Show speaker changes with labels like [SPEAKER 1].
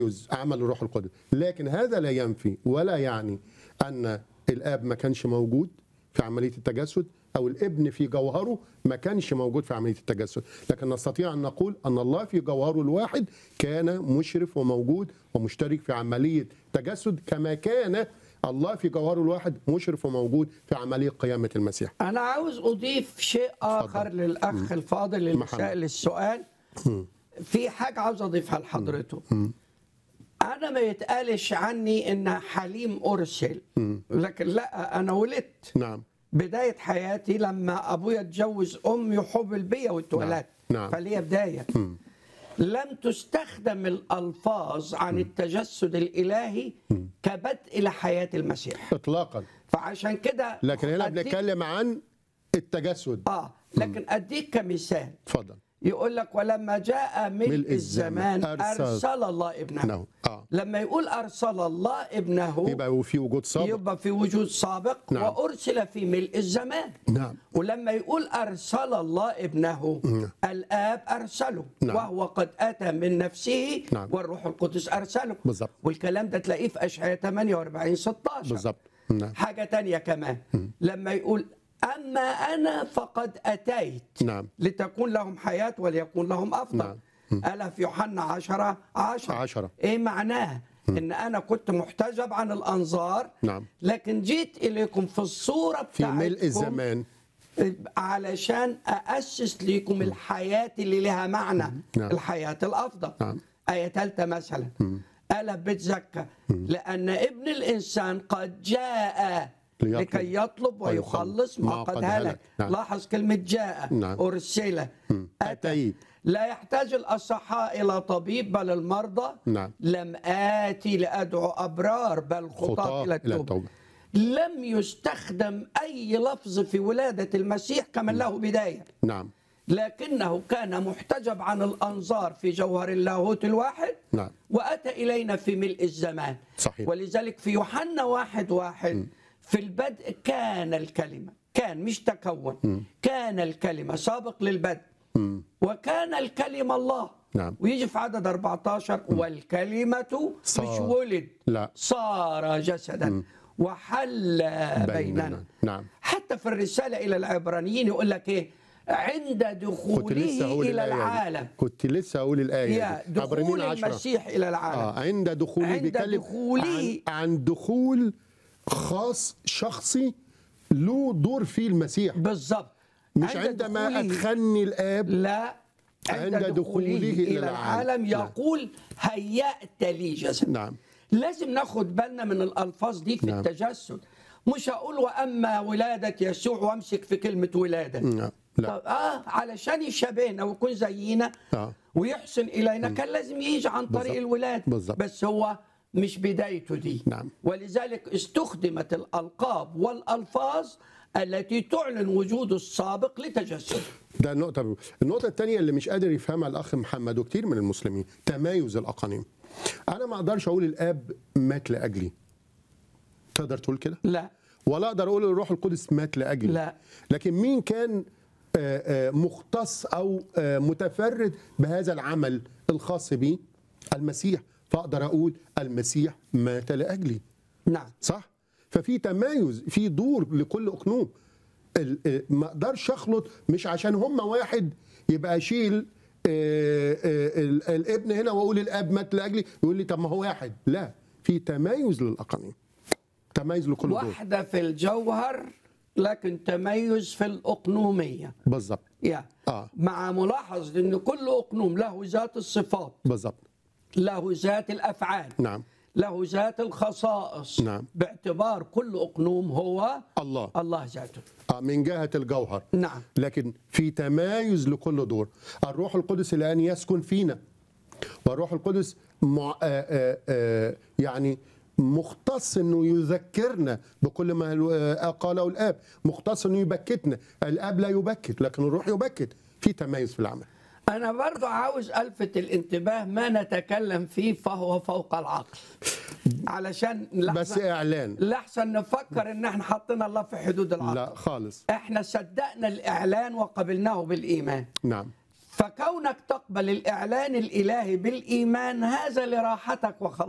[SPEAKER 1] يجوز عمل الروح القدس لكن هذا لا ينفي ولا يعني ان الاب ما كانش موجود في عمليه التجسد او الابن في جوهره ما كانش موجود في عمليه التجسد لكن نستطيع ان نقول ان الله في جوهره الواحد كان مشرف وموجود ومشترك في عمليه تجسد كما كان الله في جوهره الواحد مشرف وموجود في عمليه قيامه المسيح
[SPEAKER 2] أنا عاوز أضيف شيء آخر للأخ الفاضل اللي
[SPEAKER 1] محمد.
[SPEAKER 2] سأل السؤال في حاجة عاوز أضيفها لحضرته أنا ما يتقالش عني إن حليم أرسل لكن لا أنا ولدت
[SPEAKER 1] نعم
[SPEAKER 2] بداية حياتي لما أبويا اتجوز أمي حبل بيا واتولدت
[SPEAKER 1] نعم.
[SPEAKER 2] فليا بداية لم تستخدم الألفاظ عن التجسد الإلهي كبدء لحياة المسيح
[SPEAKER 1] اطلاقا
[SPEAKER 2] فعشان كده
[SPEAKER 1] لكن هنا
[SPEAKER 2] أديك-
[SPEAKER 1] بنتكلم عن التجسد
[SPEAKER 2] اه لكن اديك كمثال
[SPEAKER 1] اتفضل
[SPEAKER 2] يقول لك ولما جاء ملء
[SPEAKER 1] ملء
[SPEAKER 2] الزمان
[SPEAKER 1] الزمان أرسل-
[SPEAKER 2] ارسل الله ابنه
[SPEAKER 1] نعم اه
[SPEAKER 2] لما يقول ارسل الله ابنه
[SPEAKER 1] يبقى في وجود سابق
[SPEAKER 2] يبقى في وجود سابق
[SPEAKER 1] نعم.
[SPEAKER 2] وارسل في ملء الزمان
[SPEAKER 1] نعم
[SPEAKER 2] ولما يقول ارسل الله ابنه الاب ارسله
[SPEAKER 1] نعم.
[SPEAKER 2] وهو قد اتى من نفسه
[SPEAKER 1] نعم.
[SPEAKER 2] والروح القدس ارسله
[SPEAKER 1] بالظبط.
[SPEAKER 2] والكلام ده تلاقيه في اشعياء 48 16
[SPEAKER 1] بالظبط نعم
[SPEAKER 2] حاجة تانية كمان لما يقول أما أنا فقد أتيت
[SPEAKER 1] نعم.
[SPEAKER 2] لتكون لهم حياة وليكون لهم أفضل
[SPEAKER 1] نعم.
[SPEAKER 2] ألا في يوحنا عشرة عشرة
[SPEAKER 1] عشرة.
[SPEAKER 2] إيه معناه إن أنا كنت محتجب عن الأنظار
[SPEAKER 1] نعم.
[SPEAKER 2] لكن جيت إليكم في الصورة
[SPEAKER 1] في
[SPEAKER 2] بتاعتكم
[SPEAKER 1] ملء الزمان
[SPEAKER 2] علشان أأسس ليكم الحياة اللي لها معنى
[SPEAKER 1] نعم.
[SPEAKER 2] الحياة الأفضل
[SPEAKER 1] نعم.
[SPEAKER 2] آية ثالثة مثلا ألا بتزكى لأن ابن الإنسان قد جاء
[SPEAKER 1] ليطلب
[SPEAKER 2] لكي يطلب ويخلص ما قد هلك
[SPEAKER 1] نعم.
[SPEAKER 2] لاحظ كلمة جاء
[SPEAKER 1] نعم.
[SPEAKER 2] أرسل أتى
[SPEAKER 1] أتيت.
[SPEAKER 2] لا يحتاج الأصحاء إلى طبيب بل المرضى
[SPEAKER 1] نعم.
[SPEAKER 2] لم آتي لأدعو أبرار بل خطاة
[SPEAKER 1] خطاة
[SPEAKER 2] إلى
[SPEAKER 1] إلى
[SPEAKER 2] التوبة
[SPEAKER 1] التوبة.
[SPEAKER 2] لم يستخدم أي لفظ في ولادة المسيح كمن له بداية
[SPEAKER 1] نعم
[SPEAKER 2] لكنه كان محتجب عن الأنظار في جوهر اللاهوت الواحد
[SPEAKER 1] نعم.
[SPEAKER 2] وأتى إلينا في ملء الزمان
[SPEAKER 1] صحيح.
[SPEAKER 2] ولذلك في يوحنا واحد واحد في البدء كان الكلمة كان مش تكون كان الكلمة سابق للبدء وكان الكلمة الله
[SPEAKER 1] نعم.
[SPEAKER 2] ويجي في عدد 14 والكلمة
[SPEAKER 1] صار.
[SPEAKER 2] مش ولد
[SPEAKER 1] لا.
[SPEAKER 2] صار جسدا وحل بيننا,
[SPEAKER 1] بيننا. نعم.
[SPEAKER 2] حتى في الرسالة إلى العبرانيين يقول لك إيه عند
[SPEAKER 1] كنت
[SPEAKER 2] دخوله
[SPEAKER 1] لسه أقول
[SPEAKER 2] إلى
[SPEAKER 1] الآية دي.
[SPEAKER 2] العالم
[SPEAKER 1] كنت لسه أقول الآية
[SPEAKER 2] يا
[SPEAKER 1] دي عبرانيين
[SPEAKER 2] دخول
[SPEAKER 1] عشرة.
[SPEAKER 2] المسيح إلى العالم
[SPEAKER 1] آه عند دخوله
[SPEAKER 2] عند
[SPEAKER 1] بيتكلم
[SPEAKER 2] دخوله-
[SPEAKER 1] عن, عن دخول خاص شخصي له دور فيه المسيح
[SPEAKER 2] بالضبط
[SPEAKER 1] مش
[SPEAKER 2] عند
[SPEAKER 1] عندما
[SPEAKER 2] دخوله-
[SPEAKER 1] أدخلني الآب
[SPEAKER 2] لا
[SPEAKER 1] عند
[SPEAKER 2] عند
[SPEAKER 1] دخوله
[SPEAKER 2] دخوله
[SPEAKER 1] إلى
[SPEAKER 2] إلى
[SPEAKER 1] العالم.
[SPEAKER 2] العالم
[SPEAKER 1] نعم.
[SPEAKER 2] يقول هيأت لي جسد
[SPEAKER 1] نعم
[SPEAKER 2] لازم ناخد بالنا من الألفاظ دي في
[SPEAKER 1] نعم.
[SPEAKER 2] التجسد مش هقول وأما ولادة يسوع وامسك في كلمة ولادة
[SPEAKER 1] نعم. لا.
[SPEAKER 2] طب آه علشان يشابهنا ويكون زينا
[SPEAKER 1] آه.
[SPEAKER 2] ويحسن إلينا كان لازم يجي عن طريق
[SPEAKER 1] بالظبط.
[SPEAKER 2] الولادة
[SPEAKER 1] بالظبط.
[SPEAKER 2] بس هو مش بدايته دي
[SPEAKER 1] نعم.
[SPEAKER 2] ولذلك استخدمت الألقاب والألفاظ التي تعلن وجوده السابق لتجسده
[SPEAKER 1] ده النقطة النقطة الثانية اللي مش قادر يفهمها الأخ محمد وكتير من المسلمين تمايز الأقانيم أنا ما أقدرش أقول الآب مات لأجلي تقدر تقول كده؟
[SPEAKER 2] لا
[SPEAKER 1] ولا أقدر أقول الروح القدس مات لأجلي
[SPEAKER 2] لا.
[SPEAKER 1] لكن مين كان آه، آه، مختص أو آه، متفرد بهذا العمل الخاص بيه؟ المسيح فأقدر أقول المسيح مات لأجلي
[SPEAKER 2] نعم
[SPEAKER 1] صح ففي تمايز في دور لكل اقنوم ال- آه، ما اقدرش اخلط مش عشان هم واحد يبقى اشيل آه، آه، ال- الابن هنا واقول الاب مات لاجلي يقول لي طب ما هو واحد لا في تمايز للاقانيم تمايز لكل دور
[SPEAKER 2] وحدة في الجوهر لكن تميز في الأقنومية
[SPEAKER 1] بالظبط
[SPEAKER 2] يا
[SPEAKER 1] آه.
[SPEAKER 2] مع ملاحظة أن كل أقنوم له ذات الصفات
[SPEAKER 1] بالظبط
[SPEAKER 2] له ذات الأفعال
[SPEAKER 1] نعم
[SPEAKER 2] له ذات الخصائص
[SPEAKER 1] نعم.
[SPEAKER 2] باعتبار كل أقنوم هو
[SPEAKER 1] الله
[SPEAKER 2] الله ذاته
[SPEAKER 1] آه، من جهه الجوهر
[SPEAKER 2] نعم
[SPEAKER 1] لكن في تمايز لكل دور الروح القدس الان يسكن فينا والروح القدس مع... آآ آآ يعني مختص انه يذكرنا بكل ما آه، قاله الاب مختص انه يبكتنا الاب لا يبكت لكن الروح يبكت في تمايز في العمل
[SPEAKER 2] أنا برضو عاوز ألفت الانتباه ما نتكلم فيه فهو فوق العقل علشان
[SPEAKER 1] بس
[SPEAKER 2] لحظة
[SPEAKER 1] اعلان
[SPEAKER 2] لحسن نفكر ان احنا حطينا الله في حدود العقل
[SPEAKER 1] لا خالص
[SPEAKER 2] احنا صدقنا الاعلان وقبلناه بالايمان
[SPEAKER 1] نعم
[SPEAKER 2] فكونك تقبل الإعلان الإلهي بالإيمان هذا لراحتك وخلاصك